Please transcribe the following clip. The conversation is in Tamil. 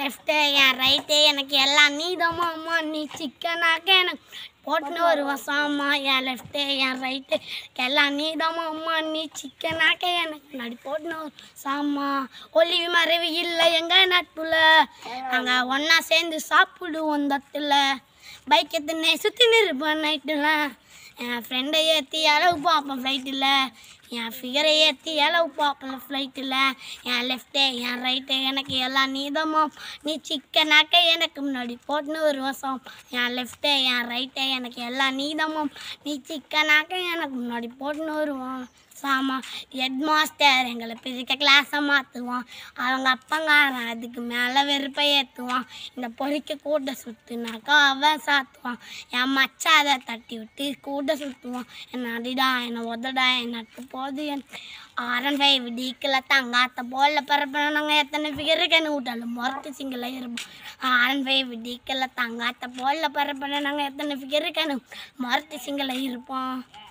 லெஃப்ட்டு என் ரைட்டு எனக்கு எல்லாம் நீதமா அம்மா நீ சிக்கனாக்க எனக்கு போட்டுன்னு ஒரு வருஷம்மா என் லெஃப்ட்டு என் ரைட்டு எல்லாம் நீதமா அம்மா நீ சிக்கனாக்க எனக்கு முன்னாடி போட்டுன்னு ஒரு சாமா ஒளிவு மறைவு இல்லை எங்க நட்புல நாங்கள் ஒன்றா சேர்ந்து சாப்பிடுவோம் தத்துல பைக் எத்தனை சுற்றி நிற்பேன் நைட்டில் என் ஃப்ரெண்டை ஏற்றி அளவு பார்ப்பேன் ஃப்ளைட்டில் என் ஃபிகரை ஏற்றி அளவு பார்ப்பேன் ஃப்ளைட்டில் என் லெஃப்ட்டு என் ரைட்டு எனக்கு எல்லாம் நீதமா நீ சிக்கனாக்க எனக்கு முன்னாடி போட்டுன்னு ஒரு வருஷம் என் லெஃப்ட்டு என் ரைட்டு எனக்கு எல்லாம் நீதமும் நீ சிக்கனாக்க எனக்கு முன்னாடி போட்டுன்னு வருவான் சாமா ஹெட் மாஸ்டர் எங்களை பிரிக்க கிளாஸை மாற்றுவான் அவங்க அப்பங்காரன் அதுக்கு மேலே வெறுப்பை ஏற்றுவான் இந்த பொறிக்க கூட்ட சுற்றுனாக்கா அவன் சாத்துவான் என் மச்சான் அதை தட்டி விட்டு கூட்ட சுற்றுவான் என்ன அடிடா என்னை உதடா என் நட்பு போது என் ஆரன் ஃபைவ் டீக்கில் தங்காத்த போல பரப்பின நாங்கள் எத்தனை ஃபிகருக்கு என்ன விட்டாலும் முரட்டு சிங்கிள் இருப்போம் ஆரன் ஃபைவ் டீக்கில் தங்காத்த போல பரப்பின நாங்கள் எத்தனை ஃபிகருக்கு என்ன முரட்டு சிங்கிள் இருப்போம்